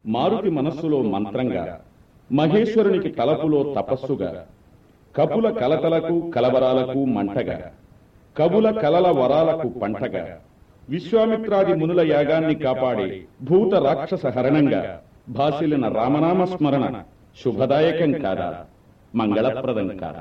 మారుతి మనస్సులో మంత్రంగా మహేశ్వరునికి తలపులో తపస్సుగా కపుల కలతలకు కలవరాలకు మంటగా కబుల కలల వరాలకు పంటగా విశ్వామిత్రాది మునుల యాగాన్ని కాపాడే భూత రాక్షస హరణంగా భాసిలిన రామనామ స్మరణ శుభదాయకం కాదా మంగళప్రదం కాదా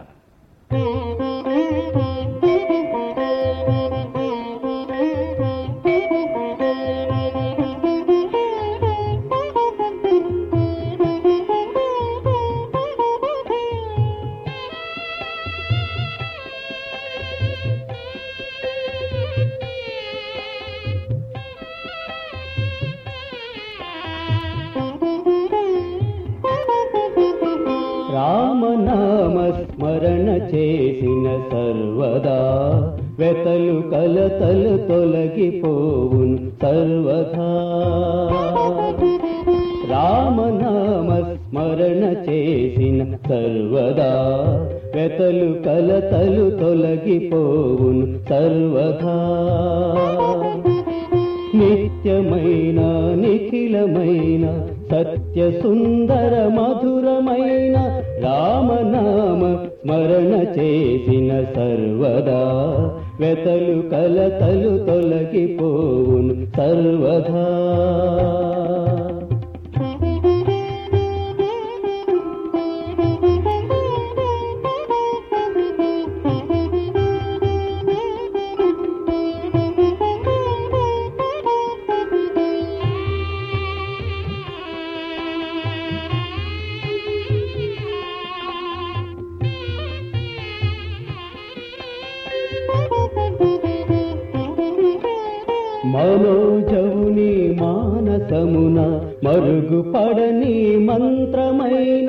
రామనామ స్మరణ చేసిన సర్వదా వెతలు కలతలు తొలగిపోవున్ సర్వదా రామనామ స్మరణ చేసిన సర్వదా వెతలు కలతలు తొలగిపోవున్ సర్వదా నిత్యమైన నిఖిలమైన సత్య సుందర మధురమైన రామనామ స్మరణ చేసిన సర్వదా వెతలు కలతలు తొలగిపోవును సర్వదా మనోజవుని మానసమున మరుగుపడని మంత్రమైన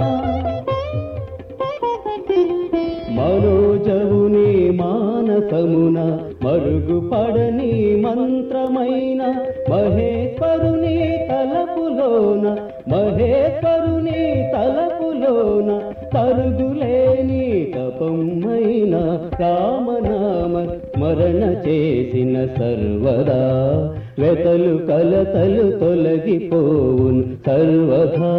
మనోజవుని మానసమున మరుగుపడని మంత్రమైన మహేశ్వరుని తలపులోన మహేశ్వరుని తలపులోన తరుగులేని తపమైన రామనామ స్మరణ చేసిన సర్వదా వెతలు కలతలు తొలగిపోవున్ సర్వదా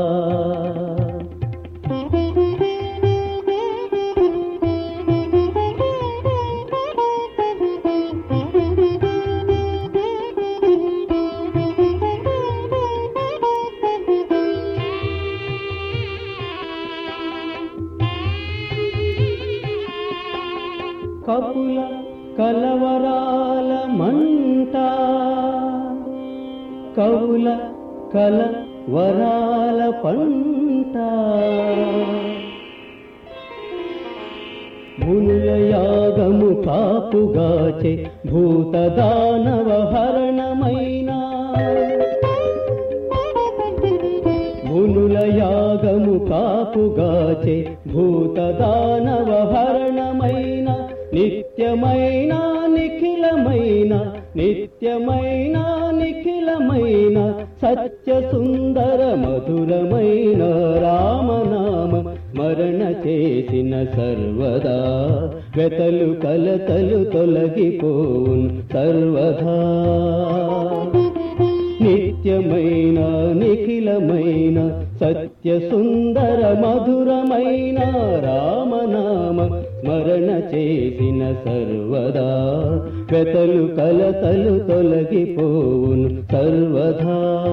కపుల కలవరాల మంట కవుల కల వరాల పంట మునుల యాగము కాపుగాచే భూత దానవ హరణమైన మునుల యాగము కాపుగాచే భూత దానవ హరణమైన నిత్యమైన నిఖిలమైన నిత్యమైన నిఖిలమైన సత్య సుందర మధురమైన రామనామ స్మరణ చేసిన సర్వదా వెతలు కలతలు తొలగిపోవున్ సర్వదా నిత్యమైన నిఖిలమైన సత్య సుందర మధురమైన రామనామ స్మరణ చేసిన సర్వదా వెతలు కలతలు తొలగిపోవును సర్వదా